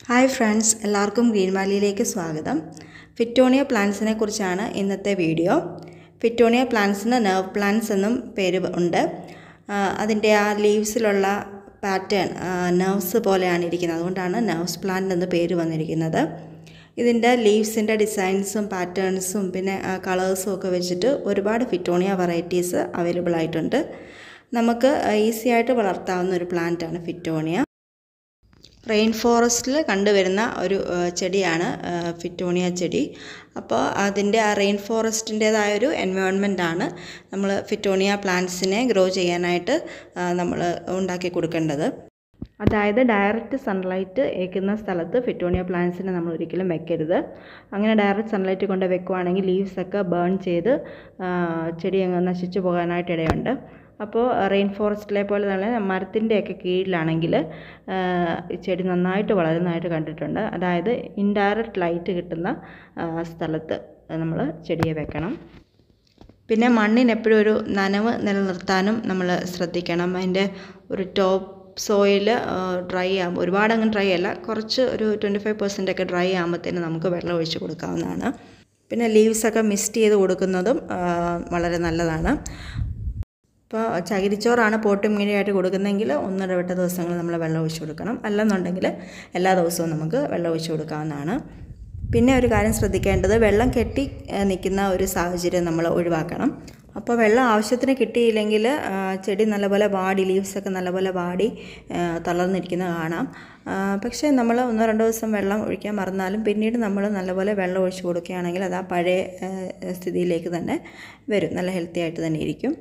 hi friends എല്ലാവർക്കും green വാലിയിലേക്ക് സ്വാഗതം ഫിറ്റോണിയ പ്ലാന്റ്സിനെ കുറിച്ചാണ് ഇന്നത്തെ വീഡിയോ ഫിറ്റോണിയ പ്ലാന്റ്സിന് നെർവ് പ്ലാന്റ്സ് എന്നും പേര് ഉണ്ട് ആ, അതിൻ്റെ ആ ലീവ്സിലുള്ള പാറ്റേൺ നെർവ്സ് പോലെയാണ് ഇരിക്കുന്നത് അതുകൊണ്ടാണ് നെർവ്സ് പ്ലാന്റ് എന്ന് പേര് വന്നിരിക്കുന്നത് ഇതിൻ്റെ ലീവ്സിൻ്റെ ഡിസൈൻസും പാറ്റേൺസും പിന്നെ കളേഴ്സും ഒക്കെ വെച്ചിട്ട് ഒരുപാട് ഫിറ്റോണിയ വെറൈറ്റീസ് അവൈലബിൾ ആയിട്ടുണ്ട് നമുക്ക് ഈസി ആയിട്ട് വളർത്താവുന്ന ഒരു പ്ലാന്റാണ് ഫിറ്റോണിയ റെയിൻ ഫോറസ്റ്റിൽ കണ്ടുവരുന്ന ഒരു ആ, ചെടിയാണ് ആ, ഫിറ്റോണിയ ചെടി അപ്പോൾ അതിൻ്റെ ആ റെയിൻ ഫോറസ്റ്റിൻ്റേതായ ഒരു എൻവയോൺമെൻ്റ് ആണ് നമ്മൾ ഫിറ്റോണിയ പ്ലാന്റ്സിനെ ഗ്രോ ചെയ്യാനായിട്ട് നമ്മൾ ഉണ്ടാക്കി കൊടുക്കേണ്ടത് അതായത് ഡയറക്റ്റ് സൺലൈറ്റ് ഏൽക്കുന്ന സ്ഥലത്ത് ഫിറ്റോണിയ പ്ലാന്റ്സിനെ നമ്മൾ ഒരിക്കലും വെക്കരുത് അങ്ങനെ ഡയറക്റ്റ് സൺലൈറ്റ് കൊണ്ട് വെക്കുവാണെങ്കിൽ ലീവ്സൊക്കെ ബേൺ ചെയ്ത് ആ, ചെടി അങ്ങ് നശിച്ചു പോകാനായിട്ട് ഇടയുണ്ട് അപ്പോൾ റെയിൻ ഫോറസ്റ്റിലെ പോലെ തന്നെ മരത്തിൻ്റെയൊക്കെ കീഴിലാണെങ്കിൽ ആ, ഈ ചെടി നന്നായിട്ട് വളരുന്നതായിട്ട് കണ്ടിട്ടുണ്ട് അതായത് ഇൻഡയറക്റ്റ് ലൈറ്റ് കിട്ടുന്ന ആ, സ്ഥലത്ത് നമ്മൾ ചെടിയെ വെക്കണം പിന്നെ മണ്ണിന് എപ്പോഴും ഒരു നനവ് നിലനിർത്താനും നമ്മൾ ശ്രദ്ധിക്കണം അതിൻ്റെ ഒരു ടോപ്പ് സോയിൽ ഡ്രൈ ആകുമ്പോൾ ഒരുപാട് അങ്ങ് ഡ്രൈ അല്ല കുറച്ച് ഒരു ട്വൻറ്റി ഫൈവ് പെർസെൻ്റ് ഒക്കെ ഡ്രൈ ആകുമ്പോഴത്തേന് നമുക്ക് വെള്ളം ഒഴിച്ച് കൊടുക്കാവുന്നതാണ് പിന്നെ ലീവ്സൊക്കെ മിസ്റ്റ് ചെയ്ത് കൊടുക്കുന്നതും ആ, വളരെ നല്ലതാണ് ഇപ്പോൾ ചകിരിച്ചോറാണ് പോട്ടും മീഡിയമായിട്ട് കൊടുക്കുന്നതെങ്കിൽ ഒന്നിടവിട്ട ദിവസങ്ങൾ നമ്മൾ വെള്ളം ഒഴിച്ച് കൊടുക്കണം അല്ലെന്നുണ്ടെങ്കിൽ എല്ലാ ദിവസവും നമുക്ക് വെള്ളം ഒഴിച്ച് കൊടുക്കാവുന്നതാണ് പിന്നെ ഒരു കാര്യം ശ്രദ്ധിക്കേണ്ടത് വെള്ളം കെട്ടി ഏഹ്, നിൽക്കുന്ന ഒരു സാഹചര്യം നമ്മൾ ഒഴിവാക്കണം അപ്പോൾ വെള്ളം ആവശ്യത്തിന് കിട്ടിയില്ലെങ്കിൽ ആ, ചെടി നല്ലപോലെ വാടി ലീവ്സൊക്കെ നല്ലപോലെ വാടി ആ, തളർന്നിരിക്കുന്നത് കാണാം ആ, പക്ഷേ നമ്മൾ ഒന്നോ രണ്ടോ ദിവസം വെള്ളം ഒഴിക്കാൻ മറന്നാലും പിന്നീട് നമ്മൾ നല്ലപോലെ വെള്ളം ഒഴിച്ച് കൊടുക്കുകയാണെങ്കിൽ അത് ആ പഴയ ആ, സ്ഥിതിയിലേക്ക് തന്നെ വരും നല്ല ഹെൽത്തി ആയിട്ട് തന്നെ ഇരിക്കും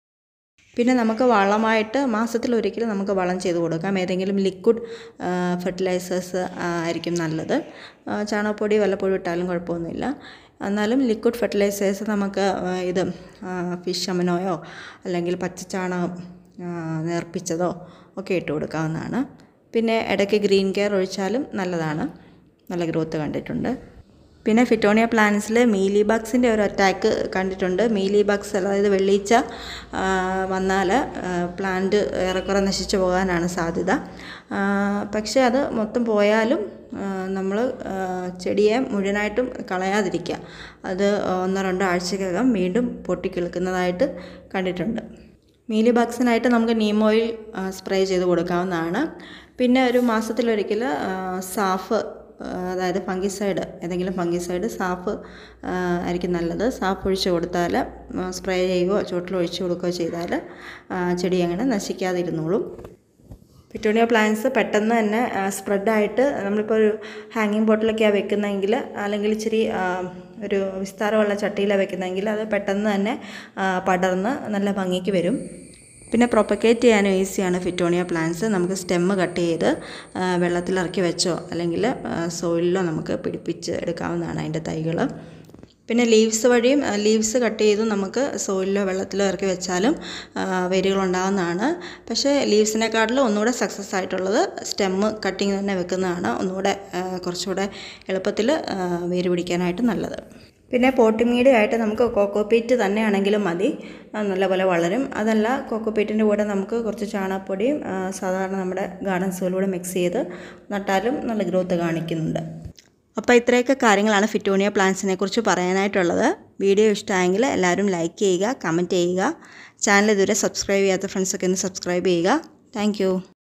പിന്നെ നമുക്ക് വളമായിട്ട് മാസത്തിൽ ഒരിക്കൽ നമുക്ക് വളം ചെയ്ത് കൊടുക്കാം ഏതെങ്കിലും ലിക്വിഡ് ഫെർട്ടിലൈസേഴ്സ് ആയിരിക്കും നല്ലത് ആ, ചാണകപ്പൊടി വല്ലപ്പോഴും ഇട്ടാലും കുഴപ്പമൊന്നുമില്ല എന്നാലും ലിക്വിഡ് ഫെർട്ടിലൈസേഴ്സ് നമുക്ക് ആ, ഇത് ഫിഷ് അമനോയോ അല്ലെങ്കിൽ പച്ചച്ചാണകം ആ, നേർപ്പിച്ചതോ ഒക്കെ ഇട്ട് കൊടുക്കാവുന്നതാണ് പിന്നെ ഇടയ്ക്ക് ഗ്രീൻ കെയർ ഒഴിച്ചാലും നല്ലതാണ് നല്ല ഗ്രോത്ത് കണ്ടിട്ടുണ്ട് പിന്നെ ഫിറ്റോണിയ പ്ലാന്റ്സിൽ മീലി ബഗ്സിൻ്റെ ഒരു അറ്റാക്ക് കണ്ടിട്ടുണ്ട് മീലി ബഗ്സ് അതായത് വെള്ളീച്ച ആ, വന്നാൽ പ്ലാന്റ് ഏറെക്കുറെ നശിച്ചു പോകാനാണ് സാധ്യത ആ, പക്ഷേ അത് മൊത്തം പോയാലും നമ്മൾ ചെടിയെ മുഴുവനായിട്ടും കളയാതിരിക്കുക അത് ഒന്നോ രണ്ടോ ആഴ്ചക്കകം വീണ്ടും പൊട്ടിക്കിളുക്കുന്നതായിട്ട് കണ്ടിട്ടുണ്ട് മീലി ബഗ്സിനായിട്ട് നമുക്ക് നീം ഓയിൽ സ്പ്രേ ചെയ്ത് കൊടുക്കാവുന്നതാണ് പിന്നെ ഒരു മാസത്തിലൊരിക്കൽ ആ, സാഫ് ആ, അതായത് ഫംഗിസൈഡ് ഏതെങ്കിലും ഫംഗിസൈഡ് സാഫ് ആ, ആയിരിക്കും നല്ലത് സാഫ് ഒഴിച്ച് കൊടുത്താൽ സ്പ്രേ ചെയ്യുകയോ ചുവട്ടിൽ ഒഴിച്ച് കൊടുക്കുകയോ ചെയ്താൽ ആ, ചെടി അങ്ങനെ നശിക്കാതിരുന്നോളും പിറ്റോണിയ പ്ലാന്റ്സ് പെട്ടെന്ന് തന്നെ സ്പ്രെഡായിട്ട് നമ്മളിപ്പോൾ ഒരു ഹാങ്ങിങ് ബോട്ടിലൊക്കെയാണ് വെക്കുന്നതെങ്കിൽ അല്ലെങ്കിൽ ഇച്ചിരി ആ, ഒരു വിസ്താരമുള്ള ചട്ടിയിലാണ് വെക്കുന്നതെങ്കിൽ അത് പെട്ടെന്ന് തന്നെ ആ, പടർന്ന് നല്ല ഭംഗിക്ക് വരും പിന്നെ പ്രൊപ്പഗേറ്റ് ചെയ്യാനും ഈസിയാണ് ഫിറ്റോണിയ പ്ലാന്റ്സ് നമുക്ക് സ്റ്റെമ്മ് കട്ട് ചെയ്ത് ആ, വെള്ളത്തിലിറക്കി വെച്ചോ അല്ലെങ്കിൽ സോയിലിലോ നമുക്ക് പിടിപ്പിച്ച് എടുക്കാവുന്നതാണ് അതിൻ്റെ തൈകൾ പിന്നെ ലീവ്സ് വഴിയും ലീവ്സ് കട്ട് ചെയ്തും നമുക്ക് സോയിലിലോ വെള്ളത്തിലോ ഇറക്കി വെച്ചാലും വേരുകൾ ഉണ്ടാകുന്നതാണ് പക്ഷേ ലീവ്സിനെക്കാട്ടിലും ഒന്നുകൂടെ സക്സസ് ആയിട്ടുള്ളത് സ്റ്റെമ്മ് കട്ടിങ് തന്നെ വെക്കുന്നതാണ് ഒന്നുകൂടെ ആ, കുറച്ചുകൂടെ എളുപ്പത്തിൽ ആ, വേര് പിടിക്കാനായിട്ട് നല്ലത് പിന്നെ പോട്ടിംഗ് മീഡിയ ആയിട്ട് നമുക്ക് കോക്കോപീറ്റ് തന്നെയാണെങ്കിലും മതി അത് നല്ലപോലെ വളരും അതല്ല കോക്കോപീറ്റിൻ്റെ കൂടെ നമുക്ക് കുറച്ച് ചാണകപ്പൊടിയും ആ, സാധാരണ നമ്മുടെ ഗാർഡൻ സോയിലൂടെ മിക്സ് ചെയ്ത് നട്ടാലും നല്ല ഗ്രോത്ത് കാണിക്കുന്നുണ്ട് അപ്പോൾ ഇത്രയൊക്കെ കാര്യങ്ങളാണ് ഫിറ്റോണിയ പ്ലാന്റ്സിനെ കുറിച്ച് പറയാനായിട്ടുള്ളത് വീഡിയോ ഇഷ്ടമായെങ്കിൽ എല്ലാവരും ലൈക്ക് ചെയ്യുക കമൻറ്റ് ചെയ്യുക ചാനൽ ഇതുവരെ സബ്സ്ക്രൈബ് ചെയ്യാത്ത ഫ്രണ്ട്സൊക്കെ ഒന്ന് സബ്സ്ക്രൈബ് ചെയ്യുക താങ്ക്